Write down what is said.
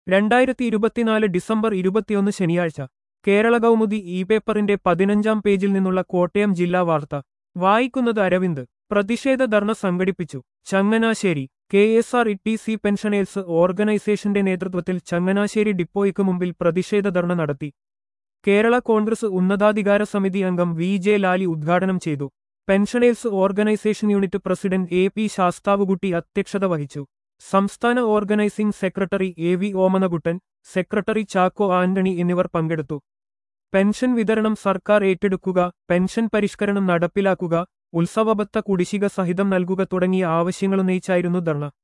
രണ്ടായിരത്തി ഇരുപത്തിനാല് ഡിസംബർ ഇരുപത്തിയൊന്ന് ശനിയാഴ്ച കേരള കൗമുദി ഇ പേപ്പറിന്റെ പതിനഞ്ചാം പേജിൽ നിന്നുള്ള കോട്ടയം ജില്ലാ വാർത്ത വായിക്കുന്നത് അരവിന്ദ് പ്രതിഷേധ ധർണ സംഘടിപ്പിച്ചു Changanassery K S R E T C pensioners ഓർഗനൈസേഷന്റെ നേതൃത്വത്തിൽ ചങ്ങനാശ്ശേരി ഡിപ്പോയ്ക്ക് മുമ്പിൽ പ്രതിഷേധ ധർണ നടത്തി കേരള കോൺഗ്രസ് ഉന്നതാധികാര സമിതി അംഗം വി ജെ ലാലി ഉദ്ഘാടനം ചെയ്തു pensioners organisation unit president A P Sasthavukutty അധ്യക്ഷത വഹിച്ചു സംസ്ഥാന organising secretary A V Omanakuttan secretary Chacko Antony എന്നിവർ പങ്കെടുത്തു പെൻഷൻ വിതരണം സർക്കാർ ഏറ്റെടുക്കുക പെൻഷൻ പരിഷ്കരണം നടപ്പിലാക്കുക ഉത്സവബത്ത കുടിശ്ശിക സഹിതം നൽകുക തുടങ്ങിയ ആവശ്യങ്ങളുന്നയിച്ചായിരുന്നു ധർണ